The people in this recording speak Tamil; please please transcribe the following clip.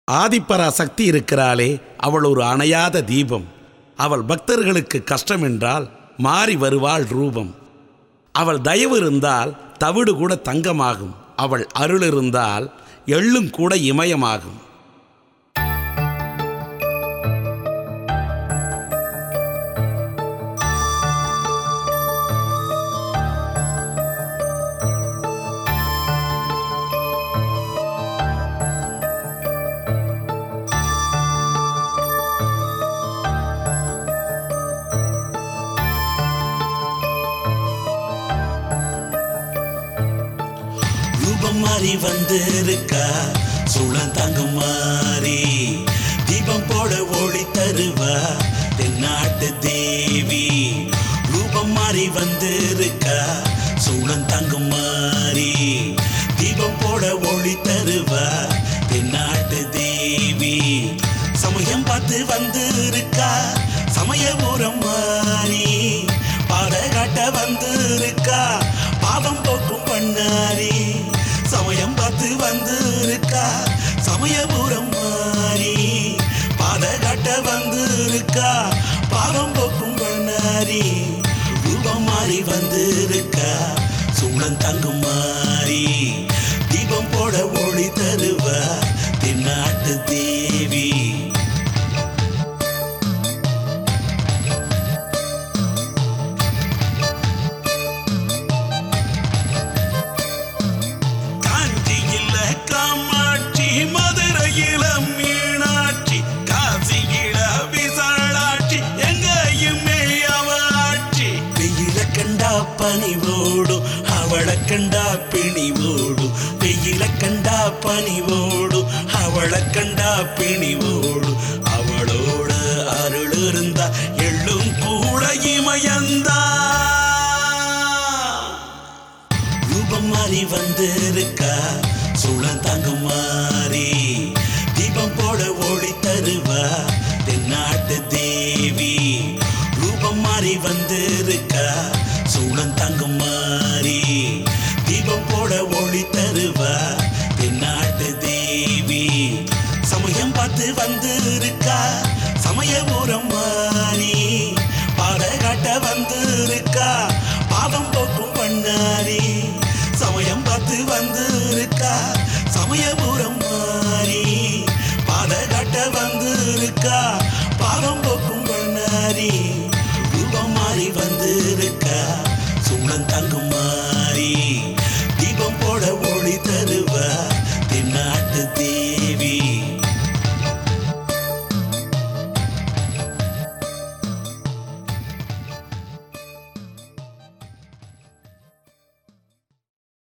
ஆதிப்பரா சக்தி இருக்கிறாளே அவள் ஒரு அணையாத தீபம் அவள் பக்தர்களுக்கு கஷ்டம் என்றால் மாறி வருவாள் ரூபம் அவள் தயவு இருந்தால் தவிடு கூட தங்கமாகும் அவள் அருள் இருந்தால் எள்ளும் கூட இமயமாகும் ரூபம் மாறி வந்திருக்கா சூழம் தாங்கும் மாறி தீபம் போட ஒளி தருவா தென்னாட்டு தேவி ரூபம் மாறி வந்திருக்கா சூழம் தாங்கும் மாறி தீபம் போட ஒளி தருவா தென்னாட்டு தேவி சமயம் பார்த்து வந்திருக்கா சமயபுரம் மாறி பாடகாட்ட வந்திருக்கா பாவம் போக்கும் பண்ணாரி சமயம் பார்த்து வந்திருக்கா சமயபுரம் மாறி பாதகாட்ட வந்திருக்கா பாவம் போக்கும் பண்ணாரி ரூபம் மாறி வந்திருக்கா சூழன் தங்கும் மாறி தீபம் போட ஒளி தருவா தென்னாட்டு தேவி காஞ்சியில காமாட்சி மதுரையில மீனாட்சி காசியில விசாலாட்சி எங்கேயுமே அவ ஆட்சி வெயில கண்டா பனிவோடும் அவளை கண்டா பிணிவோடும் வெயில கண்டா பனிவோடும் அவளை கண்டா பிணிவோடும் அவளோட அருள் இருந்தா எள்ளும் கூட இமயந்தா ரூபம் மாறி வந்திருக்கா சூழம் தாங்கும் மாறி தீபம் போட ஒளி தருவா தென்னாட்டு தேவி ரூபம் மாறி வந்திருக்கா சூழம் தாங்கும் மாறி தீபம் போட ஒளி தருவா தென்னாட்டு தேவி சமயம் பார்த்து வந்திருக்கா சமயபுரம் மாறி பாடகாட்ட வந்திருக்கா பாவம் போக்கும் பண்ணாரி சமயம் பார்த்து வந்திருக்கா சமயபுரம்